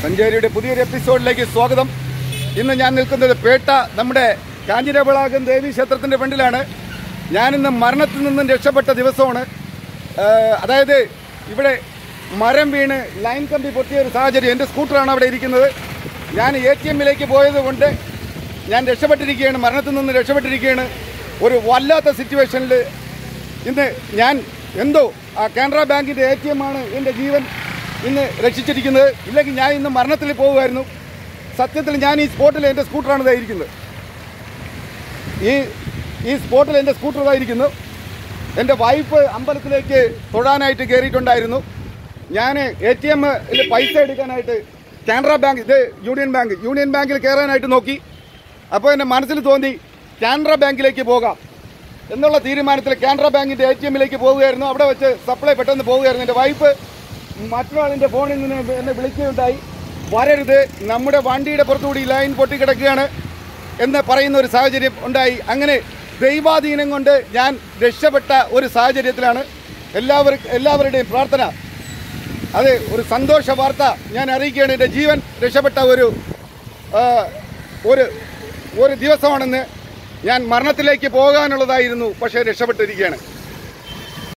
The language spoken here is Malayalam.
സഞ്ചാരിയുടെ പുതിയൊരു എപ്പിസോഡിലേക്ക് സ്വാഗതം ഇന്ന് ഞാൻ നിൽക്കുന്നത് പേട്ട നമ്മുടെ കാഞ്ഞിരവിളാകം ദേവി ക്ഷേത്രത്തിന്റെ ഫ്രണ്ടിലാണ് ഞാനിന്ന് മരണത്തിൽ നിന്നും രക്ഷപ്പെട്ട ദിവസമാണ് ആ, അതായത് ഇവിടെ മരം വീണ് ലൈൻ കമ്പി പൊട്ടിയ ഒരു സാഹചര്യം എൻ്റെ സ്കൂട്ടറാണ് അവിടെ ഇരിക്കുന്നത് ഞാൻ എ ടി എമ്മിലേക്ക് പോയത് കൊണ്ട് ഞാൻ രക്ഷപ്പെട്ടിരിക്കുകയാണ് മരണത്തിൽ നിന്ന് രക്ഷപ്പെട്ടിരിക്കുകയാണ് ഒരു വല്ലാത്ത സിറ്റുവേഷനിൽ ഇന്ന് ഞാൻ എന്തോ ആ കാനറ ബാങ്കിന്റെ എ ടി എം ആണ് എൻ്റെ ജീവൻ ഇന്ന് രക്ഷിച്ചിരിക്കുന്നത് ഇല്ലെങ്കിൽ ഞാൻ ഇന്ന് മരണത്തിൽ പോകുമായിരുന്നു സത്യത്തിൽ ഞാൻ ഈ സ്പോട്ടിൽ എൻ്റെ സ്കൂട്ടറാണ് ഇതായിരിക്കുന്നത് ഈ ഈ സ്പോട്ടിൽ എൻ്റെ സ്കൂട്ടർ ഇതായിരിക്കുന്നു എൻ്റെ വൈഫ് അമ്പലത്തിലേക്ക് തൊഴാനായിട്ട് കയറിയിട്ടുണ്ടായിരുന്നു ഞാൻ എ ടി എമ്മിൽ പൈസ എടുക്കാനായിട്ട് കാനറ ബാങ്ക് ഇത് യൂണിയൻ ബാങ്ക് യൂണിയൻ ബാങ്കിൽ കയറാനായിട്ട് നോക്കി അപ്പോൾ എൻ്റെ മനസ്സിൽ തോന്നി കാനറ ബാങ്കിലേക്ക് പോകാം എന്നുള്ള തീരുമാനത്തിൽ കാനറ ബാങ്കിന്റെ എ ടി എമ്മിലേക്ക് പോവുകയായിരുന്നു അവിടെ വെച്ച് സപ്ലൈ പെട്ടെന്ന് പോവുകയായിരുന്നു എൻ്റെ വൈഫ് മറ്റൊരാളിൻ്റെ ഫോണിൽ നിന്ന് എന്നെ വിളിക്കുകയുണ്ടായി വരരുത് നമ്മുടെ വണ്ടിയുടെ പുറത്തുകൂടി ലൈൻ പൊട്ടിക്കിടക്കുകയാണ് എന്ന് പറയുന്ന ഒരു സാഹചര്യം ഉണ്ടായി അങ്ങനെ ദൈവാധീനം കൊണ്ട് ഞാൻ രക്ഷപ്പെട്ട ഒരു സാഹചര്യത്തിലാണ് എല്ലാവർക്കും എല്ലാവരുടെയും പ്രാർത്ഥന അത് ഒരു സന്തോഷ വാർത്ത ഞാൻ അറിയിക്കുകയാണ് എൻ്റെ ജീവൻ രക്ഷപ്പെട്ട ഒരു ആ, ഒരു ഒരു ദിവസമാണെന്ന് ഞാൻ മരണത്തിലേക്ക് പോകാനുള്ളതായിരുന്നു പക്ഷേ രക്ഷപ്പെട്ടിരിക്കുകയാണ്